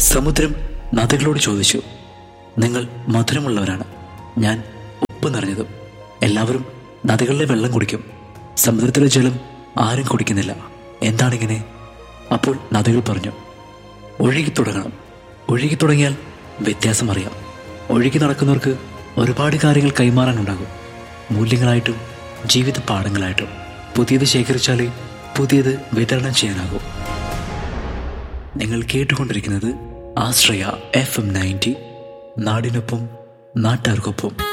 സമുദ്രം നദികളോട് ചോദിച്ചു നിങ്ങൾ മധുരമുള്ളവരാണ് ഞാൻ ഉപ്പ് നിറഞ്ഞതും എല്ലാവരും നദികളിലെ വെള്ളം കുടിക്കും സമുദ്രത്തിലെ ജലം ആരും കുടിക്കുന്നില്ല എന്താണിങ്ങനെ അപ്പോൾ നദികൾ പറഞ്ഞു ഒഴുകി തുടങ്ങണം ഒഴുകി തുടങ്ങിയാൽ വ്യത്യാസം അറിയാം ഒഴുകി നടക്കുന്നവർക്ക് ഒരുപാട് കാര്യങ്ങൾ കൈമാറാനുണ്ടാകും മൂല്യങ്ങളായിട്ടും ജീവിത പാഠങ്ങളായിട്ടും പുതിയത് ശേഖരിച്ചാലേ പുതിയത് വിതരണം ചെയ്യാനാകൂ നിങ്ങൾ കേട്ടുകൊണ്ടിരിക്കുന്നത് ആശ്രയ എഫ് എം നയൻറ്റി നാടിനൊപ്പം നാട്ടുകാർക്കൊപ്പം